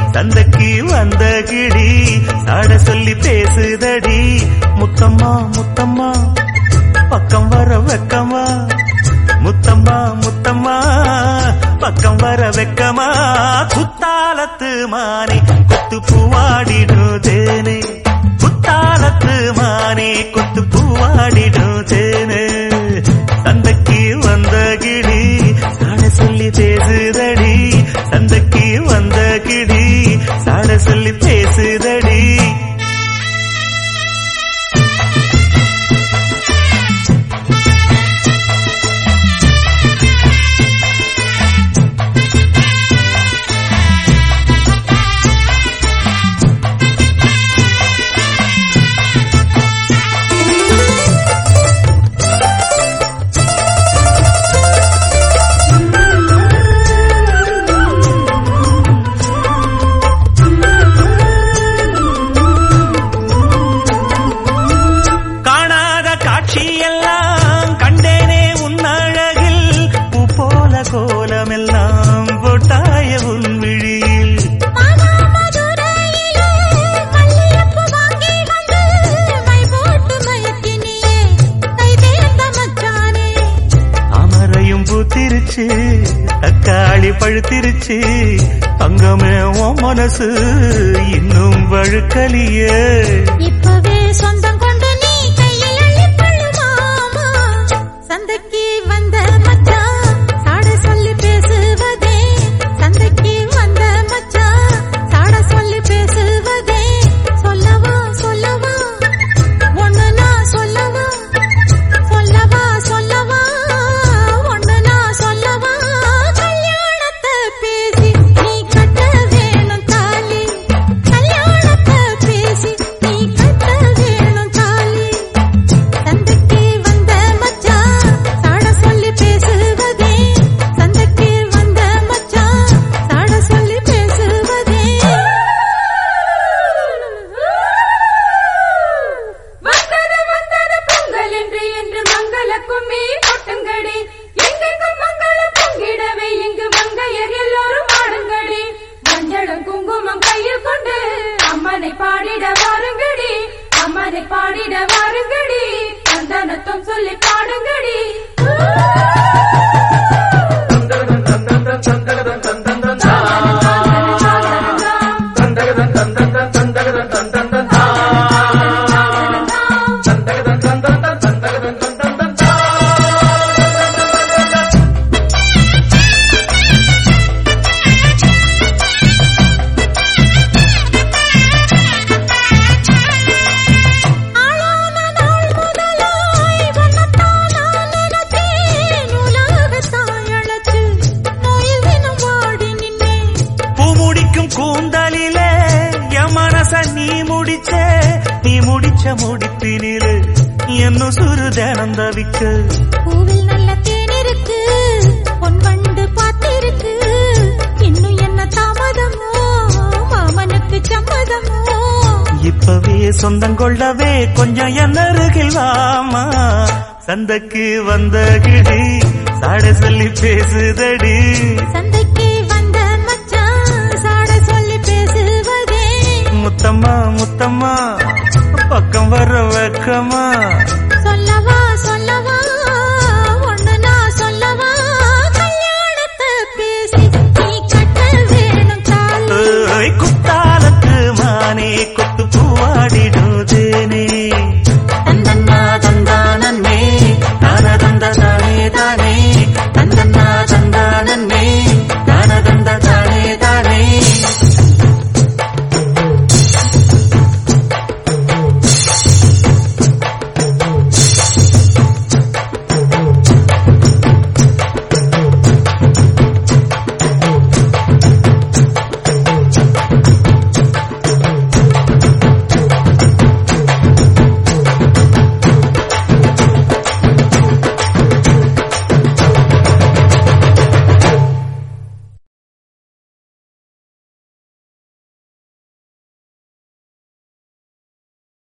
சந்தைக்கு வந்த கிடி சாட சொல்லி பேசுதடி முத்தம்மா முத்தம்மா பக்கம் வர வெக்கமா முத்தம்மா முத்தம்மா பக்கம் வர வெக்கமா குத்தாலத்து மானே கொத்து பூவாடிடுதேனே குத்தாலத்து மானே கொத்து பூவாடிடுதேனே சந்தைக்கு வந்த கிடி சாட சொல்லி பேசுதடி சந்தைக்கு வந்த கிடி சாட சொல்லி பேசுதடி காணாத காட்சியெல்லாம் கண்டேனே உன் அழகில் பூ போல கோலமெல்லாம் போட்டாய உன் விழியில் மானாமதுரையிலே மல்லிகைப்பூ வாங்கி வந்து மை போட்டு மயக்கினியே கை தேர்ந்த மச்சானே அமரையும் பூத்திருச்சு தக்காளி பழுத்திருச்சு தங்கமே உன் மனசு இன்னும் வழுக்கலியே இப்பவே சொந்தம் கொண்டு நீ கையில் அள்ளிக்கொள்ளு மாமா சந்தைக்கு வந்த மச்சான் சாட சொல்லி பேசுவதே சந்தைக்கு வந்த மச்சான் சாட சொல்லி பேசுவதே சொல்லவா சொல்லவா ஒண்ணு நான் சொல்லவா சொல்லவா சொல்லவா ஒண்ணு நான் சொல்லவா கல்யாணத்தை பேசி நீ கட்ட வேணும் தாலி கல்யாணத்தை பேசி நீ கட்ட வேணும் தாலி சந்தைக்கு வந்த மச்சான் சாட சொல்லி பேசுவதே சந்தைக்கு வந்த மச்சான் சாட சொல்லி பேசுவதே வந்தது வந்தது பொங்கல் என்று என்று மங்கள கும்மி கொட்டுங்கடி எங்கெங்கும் மங்கள பொங்கிடவே இங்கு மங்கையர் எல்லோரும் ஆடுங்கடி மஞ்சளும் குங்குமம் கையில் கொண்டு அம்மனை பாடிட வாருங்கடி அம்மனை பாடிட வாருங்கடி சந்தனத்தும் சொல்லி பாடுங்கடி ஆளான நாள் முதலாய் வண்ணத்தான் நான் நினைத்தேன் உலகத்தாய் அழைச்சு நோயில் தினம் வாடி நின்னேன் பூ முடிக்கும் கூந்தலிலே என் மனச நீ முடிச்ச நீ முடிச்ச முடிப்பினிலே என்ன சுரு தினம் தவிக்க பூவில் நல்ல தேன் இருக்கு பொன் வண்டு பார்த்திருக்கு இன்னும் என்ன தாமதமோ மாமனுக்கு சம்மதமோ இப்பவே சொந்தம் கொள்ளவே கொஞ்சம் என் அருகில் வாமா சந்தைக்கு வந்த கிடி சாட சொல்லி பேசுதடி சந்தைக்கு வந்த மச்சான் சாட சொல்லி பேசுவதே முத்தம்மா முத்தம்மா பக்கம் வர வெக்கமா சொல்லவா